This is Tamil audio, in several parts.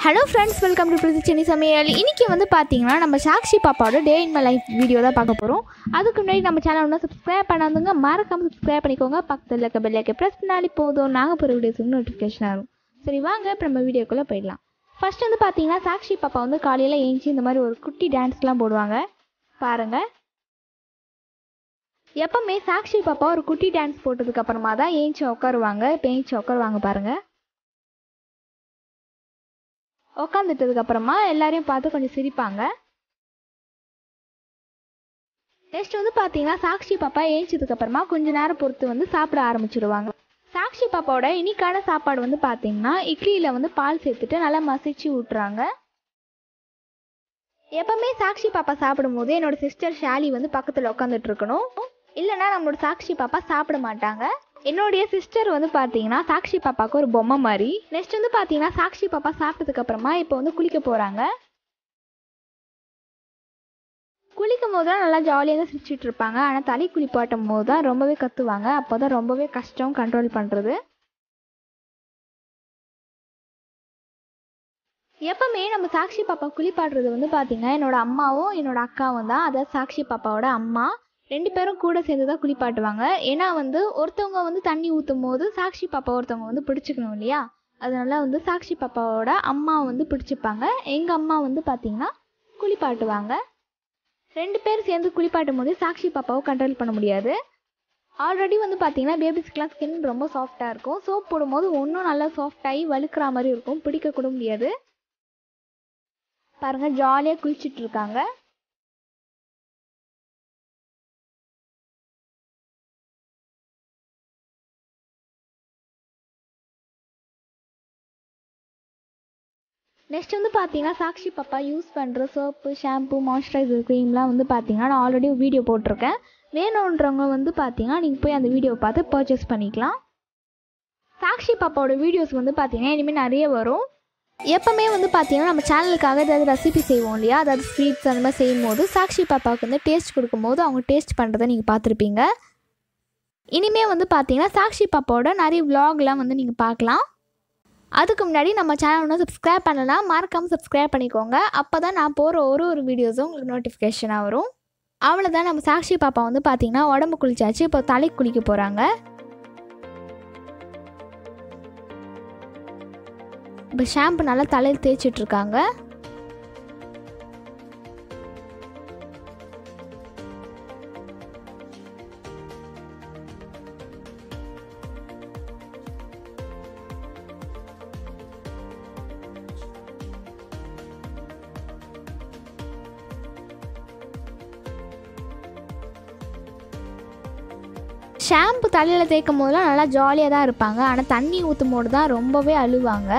ஹலோ ஃப்ரெண்ட்ஸ் வெல்கம் டு பிரதி சென்னை சமையல் இன்றைக்கி வந்து பார்த்தீங்கன்னா நம்ம சாக்ஷி பாப்பாவோட day in my life video தான் பார்க்க போகிறோம் அதுக்கு முன்னாடி நம்ம சேனல் ஒன்றும் சப்ஸ்கிரைப் பண்ணாதவங்க மறக்காமல் சப்ஸ்கிரைப் பண்ணிக்கோங்க பக்கத்தில் இருக்க பெல்லைக்கு ப்ரெஸ் பண்ணாலே போதும் நாங்கள் போகிற வீடியோஸ் நோட்டிஃபிகேஷன் ஆகும் சரி வாங்க இப்போ நம்ம வீடியோக்குள்ளே போயிடலாம் ஃபர்ஸ்ட் வந்து பார்த்தீங்கன்னா சாக்ஷி பாப்பா வந்து காலையில் ஏஞ்சி இந்த மாதிரி ஒரு குட்டி டான்ஸ்லாம் போடுவாங்க பாருங்கள் எப்பவுமே சாக்ஷி பாப்பா ஒரு குட்டி டான்ஸ் போட்டதுக்கு அப்புறமா தான் ஏஞ்சி உட்காருவாங்க இப்போ ஏஞ்சி உட்காருவாங்க பாருங்கள் உக்காந்துட்டதுக்கு அப்புறமா எல்லாரையும் பார்த்து கொஞ்சம் சிரிப்பாங்க நெக்ஸ்ட் வந்து பார்த்தீங்கன்னா சாக்ஷி பாப்பா ஏஞ்சதுக்கு அப்புறமா கொஞ்ச நேரம் பொறுத்து வந்து சாப்பிட ஆரம்பிச்சிடுவாங்க சாக்ஷி பாப்பாவோட இனிக்கான சாப்பாடு வந்து பார்த்தீங்கன்னா இட்லியில் வந்து பால் சேர்த்துட்டு நல்லா மசிச்சு விட்டுறாங்க எப்பவுமே சாக்ஷி பாப்பா சாப்பிடும்போது என்னோட சிஸ்டர் ஷாலி வந்து பக்கத்தில் உட்காந்துட்டு இருக்கணும் இல்லைன்னா நம்மளோட சாக்ஷி பாப்பா சாப்பிட மாட்டாங்க என்னுடைய சிஸ்டர் வந்து பார்த்தீங்கன்னா சாக்ஷி பாப்பாவுக்கு ஒரு பொம்மை மாதிரி நெக்ஸ்ட் வந்து பார்த்தீங்கன்னா சாக்ஷி பாப்பா சாப்பிட்டதுக்கு அப்புறமா இப்போ வந்து குளிக்க போகிறாங்க குளிக்கும் போது தான் நல்லா ஜாலியாக தான் சிரிச்சிட்டு இருப்பாங்க ஆனால் தலை குளிப்பாட்டும் போது தான் ரொம்பவே கத்துவாங்க அப்போ தான் ரொம்பவே கஷ்டம் கண்ட்ரோல் பண்ணுறது எப்பவுமே நம்ம சாக்ஷி பாப்பா குளிப்பாடுறது வந்து பார்த்தீங்கன்னா என்னோட அம்மாவும் என்னோட அக்காவும் தான் அதாவது சாக்ஷி பாப்பாவோட அம்மா ரெண்டு பேரும் கூட சேர்ந்து தான் குளிப்பாட்டுவாங்க ஏன்னா வந்து ஒருத்தவங்க வந்து தண்ணி ஊற்றும் போது சாக்ஷி பாப்பா ஒருத்தவங்க வந்து பிடிச்சிக்கணும் இல்லையா அதனால வந்து சாக்ஷி பாப்பாவோட அம்மா வந்து பிடிச்சிப்பாங்க எங்கள் அம்மா வந்து பார்த்திங்கன்னா குளிப்பாட்டுவாங்க ரெண்டு பேர் சேர்ந்து குளிப்பாட்டும் போது சாக்ஷி பாப்பாவை கண்ட்ரோல் பண்ண முடியாது ஆல்ரெடி வந்து பார்த்தீங்கன்னா பேபிஸ்க்கெலாம் ஸ்கின் ரொம்ப சாஃப்டாக இருக்கும் சோப் போடும்போது ஒன்றும் நல்லா சாஃப்டாகி வழுக்கிற மாதிரி இருக்கும் பிடிக்க கூட முடியாது பாருங்கள் ஜாலியாக குளிச்சுட்டு இருக்காங்க நெக்ஸ்ட் வந்து பார்த்தீங்கன்னா சாக்ஷி பாப்பா யூஸ் பண்ணுற சோப்பு ஷாம்பு மாய்ஸ்சரைசர் க்ரீம்லாம் வந்து பார்த்தீங்கன்னா நான் ஆல்ரெடி வீடியோ போட்டிருக்கேன் வேணுன்றவங்க வந்து பார்த்தீங்கன்னா நீங்கள் போய் அந்த வீடியோவை பார்த்து பர்ச்சேஸ் பண்ணிக்கலாம் சாக்ஷி பாப்பாவோட வீடியோஸ் வந்து பார்த்தீங்கன்னா இனிமேல் நிறைய வரும் எப்போவுமே வந்து பார்த்தீங்கன்னா நம்ம சேனலுக்காக ஏதாவது ரெசிபி செய்வோம் இல்லையா அதாவது ஸ்வீட்ஸ் அந்த மாதிரி செய்யும் போது சாக்ஷி பாப்பாவுக்கு வந்து டேஸ்ட் கொடுக்கும்போது அவங்க டேஸ்ட் பண்ணுறதை நீங்கள் பார்த்துருப்பீங்க இனிமே வந்து பார்த்தீங்கன்னா சாக்ஷி பாப்பாவோட நிறைய விலாக்லாம் வந்து நீங்கள் பார்க்கலாம் அதுக்கு முன்னாடி நம்ம சேனல் ஒன்றும் சப்ஸ்கிரைப் பண்ணலாம் மறக்காமல் சப்ஸ்கிரைப் பண்ணிக்கோங்க அப்போ தான் நான் போகிற ஒரு ஒரு வீடியோஸும் உங்களுக்கு நோட்டிஃபிகேஷனாக வரும் அவ்வளோதான் நம்ம சாக்ஷி பாப்பா வந்து பார்த்தீங்கன்னா உடம்பு குளிச்சாச்சு இப்போ தலை குளிக்க போகிறாங்க இப்போ ஷாம்பு நல்லா தலையில் தேய்ச்சிட்டு இருக்காங்க ஷாம்பு தலையில் தேய்க்கும் போதெல்லாம் நல்லா ஜாலியாக தான் இருப்பாங்க ஆனால் தண்ணி ஊற்றும் போது தான் ரொம்பவே அழுவாங்க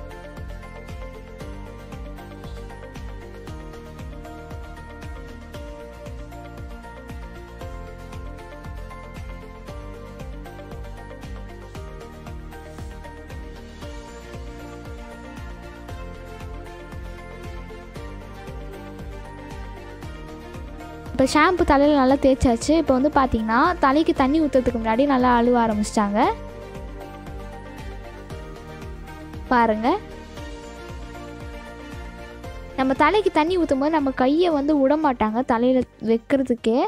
இப்போ ஷாம்பு தலையில் நல்லா தேய்ச்சாச்சு இப்போ வந்து பார்த்தீங்கன்னா தலைக்கு தண்ணி ஊற்றுறதுக்கு முன்னாடி நல்லா அழுவ ஆரம்பிச்சிட்டாங்க பாருங்க நம்ம தலைக்கு தண்ணி ஊற்றும் போது நம்ம கையை வந்து விட மாட்டாங்க தலையில் வைக்கிறதுக்கே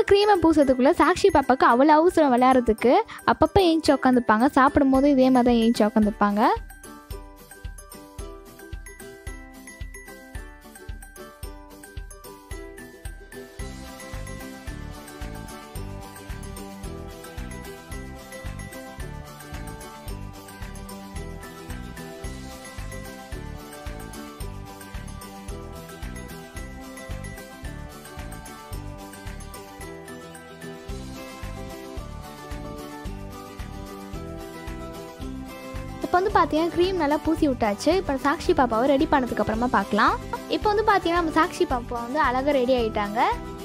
க்ரீமை பூசத்துக்குள்ளே சாக்ஷி பாப்பாவுக்கு அவ்வளோ அவசரம் விளையாடுறதுக்கு அப்பப்போ ஏஞ்சி உட்காந்துப்பாங்க சாப்பிடும் போது இதே மாதிரி தான் ஏஞ்சி உட்காந்துப்பாங்க இப்போ வந்து பார்த்தீங்கன்னா க்ரீம் நல்லா பூசி விட்டாச்சு இப்போ சாக்ஷி பாப்பாவை ரெடி பண்ணதுக்கு அப்புறமா பார்க்கலாம் இப்போ வந்து பார்த்தீங்கன்னா நம்ம சாக்ஷி பாப்பா வந்து அழகாக ரெடி ஆயிட்டாங்க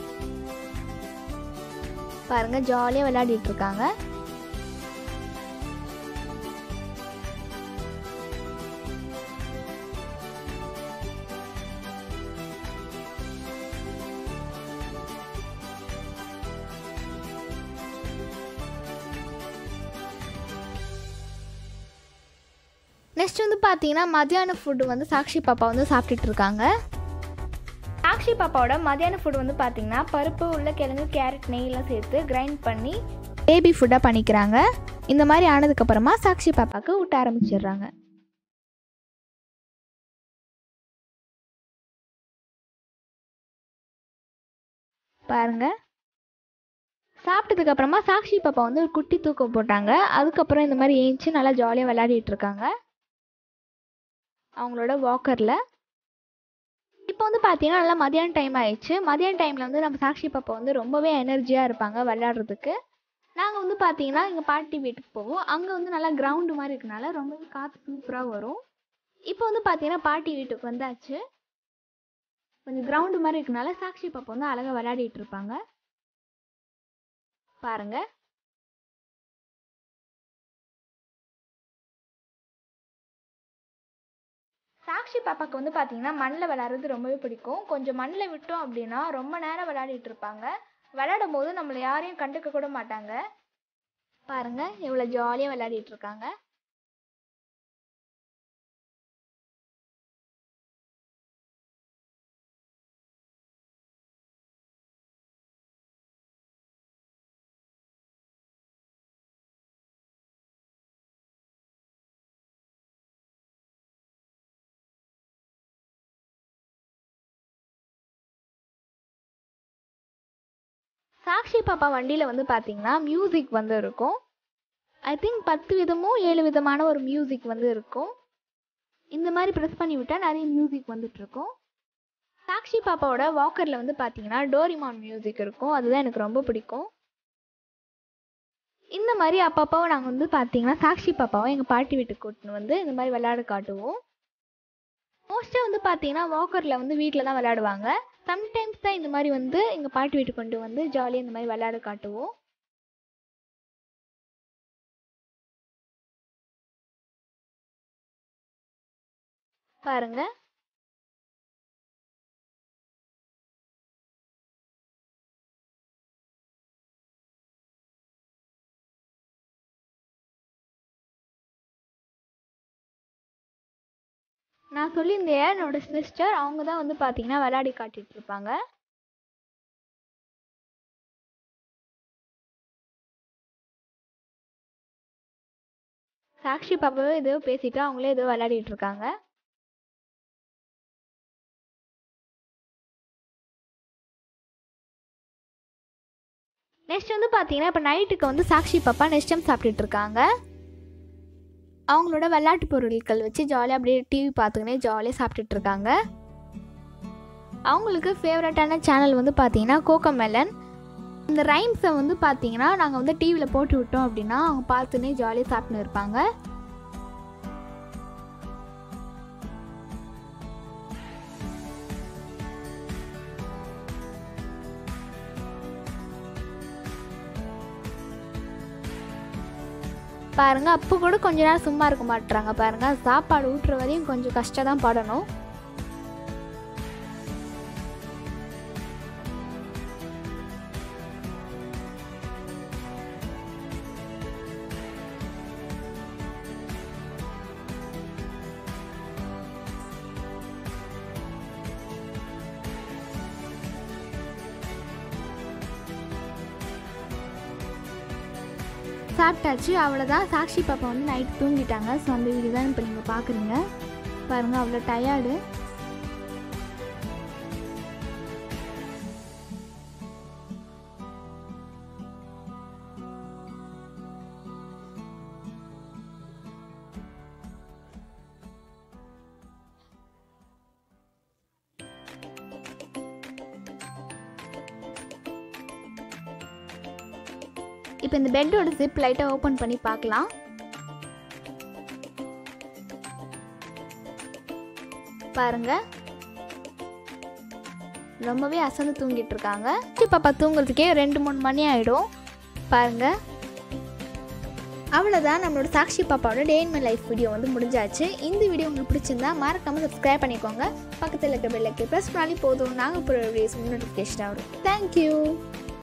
பாருங்க ஜாலியாக விளையாடிட்டு இருக்காங்க நெக்ஸ்ட் வந்து பார்த்தீங்கன்னா மத்தியான ஃபுட்டு வந்து சாக்ஷி பாப்பா வந்து சாப்பிட்டுட்டு இருக்காங்க சாக்ஷி பாப்பாவோட மத்தியான ஃபுட் வந்து பார்த்தீங்கன்னா பருப்பு உருளைக்கிழங்கு கேரட் நெய்லாம் சேர்த்து கிரைண்ட் பண்ணி பேபி ஃபுட்டாக பண்ணிக்கிறாங்க இந்த மாதிரி ஆனதுக்கப்புறமா சாக்ஷி பாப்பாவுக்கு ஊட்ட ஆரம்பிச்சிடுறாங்க பாருங்க சாப்பிட்டதுக்கு அப்புறமா சாக்ஷி பாப்பா வந்து ஒரு குட்டி தூக்கம் போட்டாங்க அதுக்கப்புறம் இந்த மாதிரி ஏஞ்சி நல்லா ஜாலியாக விளையாடிட்டு இருக்காங்க அவங்களோட வாக்கரில் இப்போ வந்து பார்த்தீங்கன்னா நல்லா மதியான டைம் ஆயிடுச்சு மதியான டைமில் வந்து நம்ம சாக்ஷி பாப்பா வந்து ரொம்பவே எனர்ஜியாக இருப்பாங்க விளையாடுறதுக்கு நாங்கள் வந்து பார்த்தீங்கன்னா எங்கள் பாட்டி வீட்டுக்கு போவோம் அங்கே வந்து நல்லா கிரவுண்டு மாதிரி இருக்கனால ரொம்பவே காற்று சூப்பராக வரும் இப்போ வந்து பார்த்தீங்கன்னா பாட்டி வீட்டுக்கு வந்தாச்சு கொஞ்சம் கிரவுண்டு மாதிரி இருக்கனால சாக்ஷி பாப்பா வந்து அழகாக விளையாடிட்டு இருப்பாங்க பாருங்க சாக்ஷி பாப்பாக்கு வந்து பார்த்தீங்கன்னா மண்ணில் விளையாடுறது ரொம்பவே பிடிக்கும் கொஞ்சம் மண்ணில் விட்டோம் அப்படின்னா ரொம்ப நேரம் விளையாடிட்டு இருப்பாங்க விளையாடும் போது நம்மளை யாரையும் கண்டுக்க கூட மாட்டாங்க பாருங்க எவ்வளோ ஜாலியாக விளையாடிட்டு இருக்காங்க சாக்ஷி பாப்பா வண்டியில் வந்து பார்த்தீங்கன்னா மியூசிக் வந்து இருக்கும் ஐ திங்க் பத்து விதமோ ஏழு விதமான ஒரு மியூசிக் வந்து இருக்கும் இந்த மாதிரி ப்ரெஸ் பண்ணி விட்டால் நிறைய மியூசிக் வந்துட்டு இருக்கும் சாக்ஷி பாப்பாவோட வாக்கரில் வந்து பார்த்தீங்கன்னா டோரிமான் மியூசிக் இருக்கும் அதுதான் எனக்கு ரொம்ப பிடிக்கும் இந்த மாதிரி அப்பப்போ நாங்கள் வந்து பார்த்தீங்கன்னா சாக்ஷி பாப்பாவை எங்கள் பாட்டி வீட்டுக்கு கூட்டின்னு வந்து இந்த மாதிரி விளையாட காட்டுவோம் மோஸ்ட்டாக வந்து பார்த்தீங்கன்னா வாக்கரில் வந்து வீட்டில் தான் விளையாடுவாங்க சம்டைம்ஸ் தான் இந்த மாதிரி வந்து எங்கள் பாட்டி வீட்டுக்கு கொண்டு வந்து ஜாலியாக இந்த மாதிரி விளையாட காட்டுவோம் பாருங்க நான் சொல்லியிருந்தேன் என்னோட சிஸ்டர் அவங்க தான் வந்து பார்த்தீங்கன்னா விளையாடி காட்டிட்டு இருப்பாங்க சாக்ஷி பாப்பாவே ஏதோ பேசிட்டு அவங்களே ஏதோ விளையாடிட்டு இருக்காங்க நெக்ஸ்ட் வந்து பார்த்தீங்கன்னா இப்போ நைட்டுக்கு வந்து சாக்ஷி பாப்பா நெஸ்டம் சாப்பிட்டுட்டு இருக்காங்க அவங்களோட விளையாட்டு பொருட்கள் வச்சு ஜாலியாக அப்படியே டிவி பார்த்துக்கினே ஜாலியாக சாப்பிட்டுட்டு இருக்காங்க அவங்களுக்கு ஃபேவரட்டான சேனல் வந்து பார்த்தீங்கன்னா கோகோ மெலன் இந்த ரைம்ஸை வந்து பார்த்தீங்கன்னா நாங்கள் வந்து டிவியில் போட்டு விட்டோம் அப்படின்னா அவங்க பார்த்துனே ஜாலியாக சாப்பிட்டுன்னு இருப்பாங்க பாருங்க அப்போ கூட கொஞ்ச நேரம் சும்மா இருக்க மாட்டுறாங்க பாருங்க சாப்பாடு ஊட்டுற வரையும் கொஞ்சம் கஷ்டம் தான் படணும் சாப்பிட்டாச்சு அவ்வளோதான் சாக்ஷி பாப்பா வந்து நைட் தூங்கிட்டாங்க ஸோ அந்த வீடியோ தான் இப்போ நீங்கள் பார்க்குறீங்க பாருங்கள் அவ்வளோ டயர்டு இப்போ இந்த பெட்டோட ஜிப் லைட்டாக ஓப்பன் பண்ணி பார்க்கலாம் பாருங்க ரொம்பவே அசந்து தூங்கிட்டு இருக்காங்க குட்டி பாப்பா தூங்குறதுக்கே ரெண்டு மூணு மணி ஆகிடும் பாருங்க அவ்வளோதான் நம்மளோட சாக்ஷி பாப்பாவோட day in my life video வந்து முடிஞ்சாச்சு இந்த வீடியோ உங்களுக்கு பிடிச்சிருந்தா மறக்காமல் சப்ஸ்கிரைப் பண்ணிக்கோங்க பக்கத்தில் இருக்க பெல்லைக்கு ப்ரெஸ் பண்ணாலே போதும் நாங்கள் போகிற வீடியோஸ் நோட்டிஃபிகேஷன் வரும் தேங்க்யூ